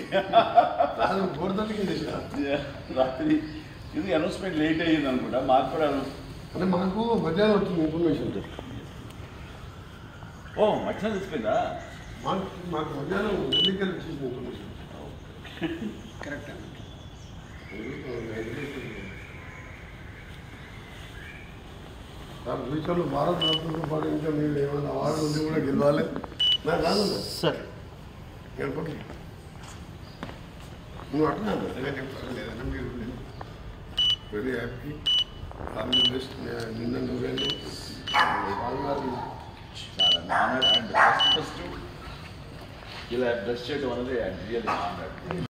రాత్రి ఫోర్ థర్టీకి తెలిసిన రాత్రి ఇది అనౌన్స్మెంట్ లేట్ అయ్యింది అనుకుంటా మాకు కూడా అంటే మాకు మధ్యాహ్నం వచ్చింది ఇన్ఫర్మేషన్ ఓ మధ్యాహ్నం తెలిసిపోయిందా మాకు మాకు మధ్యాహ్నం ఎన్నికలు ఇచ్చేసిన ఇన్ఫర్మేషన్ కరెక్ట్ సార్ ఫ్యూచర్లో భారత రత్నతో పాటు ఇంకా మీరు ఏమైనా అవార్డు ఉండి కూడా గెలవాలి నాకు కాదు సార్ గెలపండి నువ్వు అట్లా నేను చెప్తాను లేదంటే మీరు very happy all the best నిన్న నువ్వేను బాగా చాలా ఆనర్ అండ్ ఫస్ట్ ఫస్ట్ ఇలా బ్రష్ చేయడం అనేది రియల్ ఆనర్